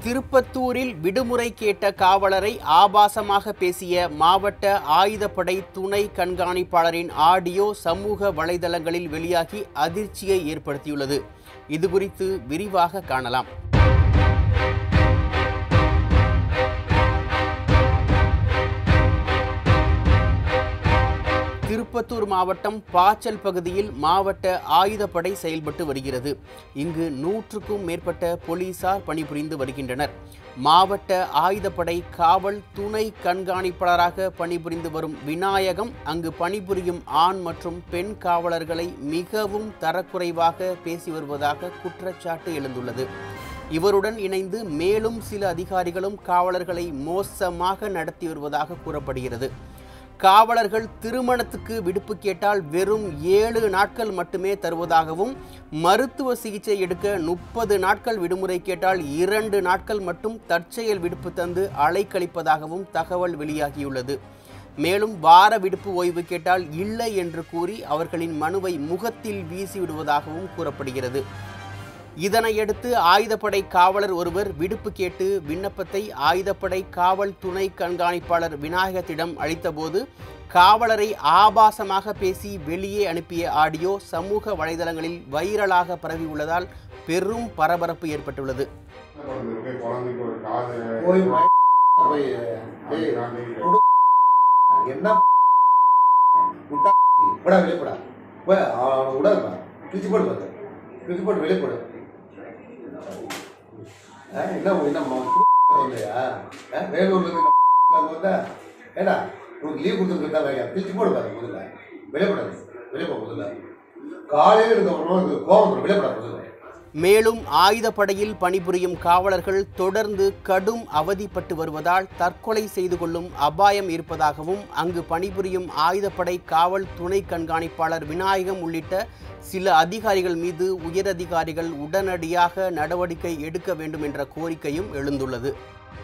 திருப்பத்தூரில் விடுமுறை கேட்ட காவலரை ஆபாசமாக பேசிய மாவட்ட ஆயுதப்படை துணை கண்காணிப்பாளரின் ஆடியோ சமூக வலைதளங்களில் வெளியாகி அதிர்ச்சியை ஏற்படுத்தியுள்ளது இதுகுறித்து விரிவாக காணலாம் திருப்பத்தூர் மாவட்டம் பாச்சல் பகுதியில் மாவட்ட ஆயுதப்படை செயல்பட்டு வருகிறது இங்கு நூற்றுக்கும் மேற்பட்ட போலீசார் பணிபுரிந்து வருகின்றனர் மாவட்ட ஆயுதப்படை காவல் துணை கண்காணிப்பாளராக பணிபுரிந்து வரும் விநாயகம் அங்கு பணிபுரியும் ஆண் மற்றும் பெண் காவலர்களை மிகவும் தரக்குறைவாக பேசி வருவதாக குற்றச்சாட்டு எழுந்துள்ளது இவருடன் இணைந்து மேலும் சில அதிகாரிகளும் காவலர்களை மோசமாக நடத்தி வருவதாக கூறப்படுகிறது காவலர்கள் திருமணத்துக்கு விடுப்பு கேட்டால் வெறும் ஏழு நாட்கள் மட்டுமே தருவதாகவும் மருத்துவ சிகிச்சை எடுக்க முப்பது நாட்கள் விடுமுறை கேட்டால் இரண்டு நாட்கள் மட்டும் தற்செயல் விடுப்பு தந்து அலைக்கழிப்பதாகவும் தகவல் வெளியாகியுள்ளது மேலும் வார விடுப்பு ஓய்வு கேட்டால் இல்லை என்று கூறி அவர்களின் மனுவை முகத்தில் வீசி விடுவதாகவும் கூறப்படுகிறது இதனையடுத்து ஆயுதப்படை காவலர் ஒருவர் விடுப்பு கேட்டு விண்ணப்பத்தை ஆயுதப்படை காவல் துணை கண்காணிப்பாளர் விநாயகத்திடம் அளித்தபோது காவலரை ஆபாசமாக பேசி வெளியே அனுப்பிய ஆடியோ சமூக வலைதளங்களில் வைரலாக பரவியுள்ளதால் பெரும் பரபரப்பு ஏற்பட்டுள்ளது பிறந்திருக்கு குழந்தைக்கு ஒரு காது போய் போய் டேய், குடு. என்ன முட்டா போடா வெளியே போடா போய் அவனை விடாதுப்பா கிழிச்சு போடு பார்த்து கிழிச்சு போட்டு வெளியே போடு ஆ, என்ன என்ன இல்லையா வேலூர்ல இருந்து அங்க வந்தா ஏடா உனக்கு லீவ் கொடுத்துருக்கா வேலையா கிழிச்சு போடு பாரு முதல்ல வெளியே போடாது வெளியே போ முதல்ல காலையில் இருந்தவரும் இது கோவம் வரும். வெளியே போடா முதல்ல மேலும் ஆயுதப்படையில் பணிபுரியும் காவலர்கள் தொடர்ந்து கடும் அவதிப்பட்டு வருவதால் தற்கொலை செய்து கொள்ளும் அபாயம் இருப்பதாகவும் அங்கு பணிபுரியும் ஆயுதப்படை காவல் துணை கண்காணிப்பாளர் விநாயகம் உள்ளிட்ட சில அதிகாரிகள் மீது உயரதிகாரிகள் உடனடியாக நடவடிக்கை எடுக்க வேண்டும் என்ற கோரிக்கையும் எழுந்துள்ளது